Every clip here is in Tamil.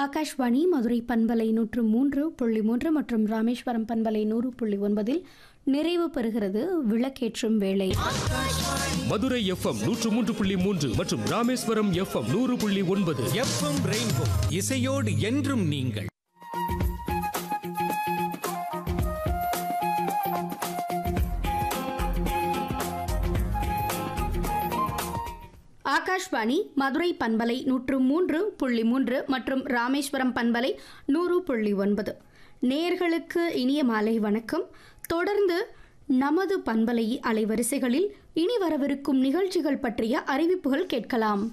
ஆகாஷ்வாணி மதுரை பண்பலை நூற்று மூன்று புள்ளி மூன்று மற்றும் ராமேஸ்வரம் பண்பலை நூறு புள்ளி ஒன்பதில் நிறைவு பெறுகிறது விளக்கேற்றும் வேளை மதுரை எஃப்எம் நூற்று மூன்று புள்ளி மூன்று மற்றும் ராமேஸ்வரம் எஃப்எம் நூறு புள்ளி ஒன்பது எஃப்எம் ரெயின்போ இசையோடு என்றும் நீங்கள் ஆகாஷ்வாணி மதுரை பண்பலை நூற்று மூன்று புள்ளி மூன்று மற்றும் ராமேஸ்வரம் பண்பலை நூறு புள்ளி ஒன்பது நேர்களுக்கு இனிய மாலை வணக்கம் தொடர்ந்து நமது பண்பலை அலைவரிசைகளில் இனி வரவிருக்கும் நிகழ்ச்சிகள் பற்றிய அறிவிப்புகள் கேட்கலாம்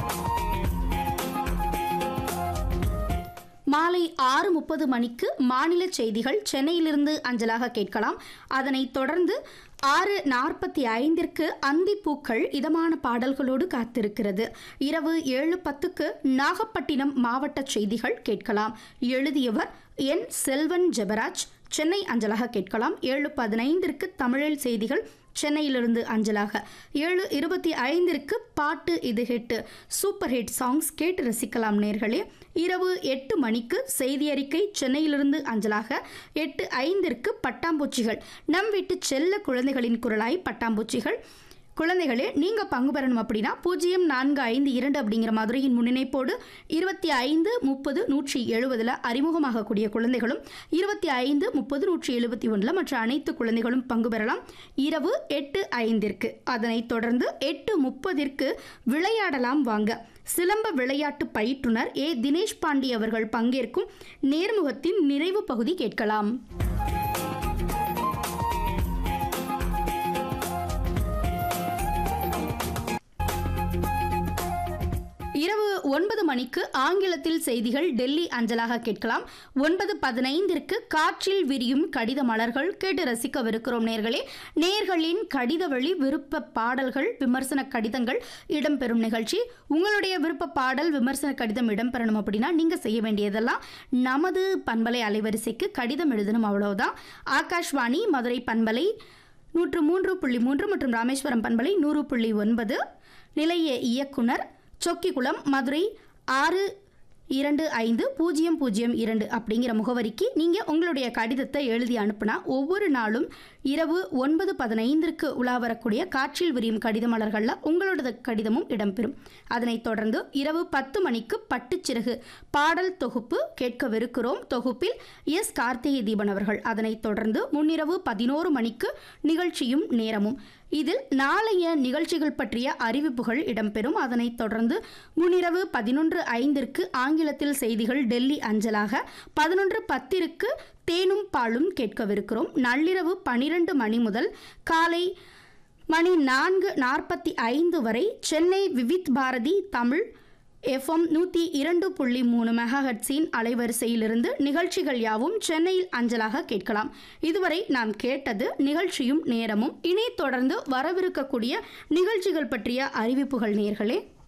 மாலை ஆறு முப்பது மணிக்கு மாநில செய்திகள் சென்னையிலிருந்து அஞ்சலாக கேட்கலாம் அதனைத் தொடர்ந்து ஆறு நாற்பத்தி ஐந்திற்கு அந்திப்பூக்கள் இதமான பாடல்களோடு காத்திருக்கிறது இரவு ஏழு பத்துக்கு நாகப்பட்டினம் மாவட்ட செய்திகள் கேட்கலாம் எழுதியவர் என் செல்வன் ஜெபராஜ் சென்னை அஞ்சலாக கேட்கலாம் ஏழு பதினைந்திற்கு தமிழில் செய்திகள் சென்னையிலிருந்து அஞ்சலாக ஏழு இருபத்தி ஐந்திற்கு பாட்டு இது ஹிட் சூப்பர் ஹிட் சாங்ஸ் கேட்டு ரசிக்கலாம் நேர்களே இரவு எட்டு மணிக்கு செய்தி அறிக்கை சென்னையிலிருந்து அஞ்சலாக எட்டு ஐந்திற்கு பட்டாம்பூச்சிகள் நம் வீட்டு செல்ல குழந்தைகளின் குரலாய் பட்டாம்பூச்சிகள் குழந்தைகளே நீங்கள் பங்கு பெறணும் அப்படின்னா பூஜ்ஜியம் நான்கு ஐந்து இரண்டு அப்படிங்கிற மதுரையின் முன்னிணைப்போடு இருபத்தி ஐந்து முப்பது நூற்றி எழுபதில் அறிமுகமாகக்கூடிய குழந்தைகளும் இருபத்தி ஐந்து முப்பது நூற்றி எழுபத்தி ஒன்றில் மற்ற அனைத்து குழந்தைகளும் பங்கு பெறலாம் இரவு எட்டு ஐந்திற்கு அதனைத் தொடர்ந்து எட்டு முப்பதிற்கு விளையாடலாம் வாங்க சிலம்ப விளையாட்டு பயிற்றுனர் ஏ தினேஷ் பாண்டி அவர்கள் பங்கேற்கும் நேர்முகத்தின் நிறைவு பகுதி கேட்கலாம் இரவு ஒன்பது மணிக்கு ஆங்கிலத்தில் செய்திகள் டெல்லி அஞ்சலாக கேட்கலாம் ஒன்பது பதினைந்திற்கு காற்றில் விரியும் கடித மலர்கள் கேட்டு ரசிக்கவிருக்கிறோம் நேர்களே நேர்களின் கடித வழி விருப்ப பாடல்கள் விமர்சன கடிதங்கள் இடம்பெறும் நிகழ்ச்சி உங்களுடைய விருப்ப பாடல் விமர்சன கடிதம் இடம்பெறணும் அப்படின்னா நீங்க செய்ய வேண்டியதெல்லாம் நமது பண்பலை அலைவரிசைக்கு கடிதம் எழுதணும் அவ்வளவுதான் ஆகாஷ்வாணி மதுரை பண்பலை நூற்று மூன்று புள்ளி மூன்று மற்றும் ராமேஸ்வரம் பண்பலை நூறு புள்ளி ஒன்பது நிலைய இயக்குனர் சொக்கிக்குளம் மதுரை ஆறு இரண்டு ஐந்து பூஜ்ஜியம் பூஜ்ஜியம் இரண்டு அப்படிங்கிற முகவரிக்கு நீங்கள் உங்களுடைய கடிதத்தை எழுதி அனுப்புனா ஒவ்வொரு நாளும் இரவு ஒன்பது பதினைந்திற்கு உலா வரக்கூடிய காற்றில் விரியும் கடித மலர்களில் உங்களோட கடிதமும் இடம்பெறும் அதனைத் தொடர்ந்து இரவு பத்து மணிக்கு பட்டுச்சிறகு பாடல் தொகுப்பு கேட்கவிருக்கிறோம் தொகுப்பில் எஸ் கார்த்திகை தீபன் அவர்கள் அதனைத் தொடர்ந்து முன்னிரவு பதினோரு மணிக்கு நிகழ்ச்சியும் நேரமும் இதில் நாளைய நிகழ்ச்சிகள் பற்றிய அறிவிப்புகள் இடம்பெறும் அதனைத் தொடர்ந்து முன்னிரவு பதினொன்று ஐந்திற்கு ஆங்கிலத்தில் செய்திகள் டெல்லி அஞ்சலாக பதினொன்று பத்திற்கு தேனும் பாலும் கேட்கவிருக்கிறோம் நள்ளிரவு பனிரெண்டு மணி முதல் காலை மணி நான்கு நாற்பத்தி ஐந்து வரை சென்னை விவித் பாரதி தமிழ் எஃப்எம் நூற்றி இரண்டு புள்ளி மூணு மெகாஹட்ஸின் அலைவரிசையிலிருந்து நிகழ்ச்சிகள் யாவும் சென்னையில் அஞ்சலாக கேட்கலாம் இதுவரை நாம் கேட்டது நிகழ்ச்சியும் நேரமும் இனி தொடர்ந்து வரவிருக்கக்கூடிய நிகழ்ச்சிகள் பற்றிய அறிவிப்புகள் நேர்களே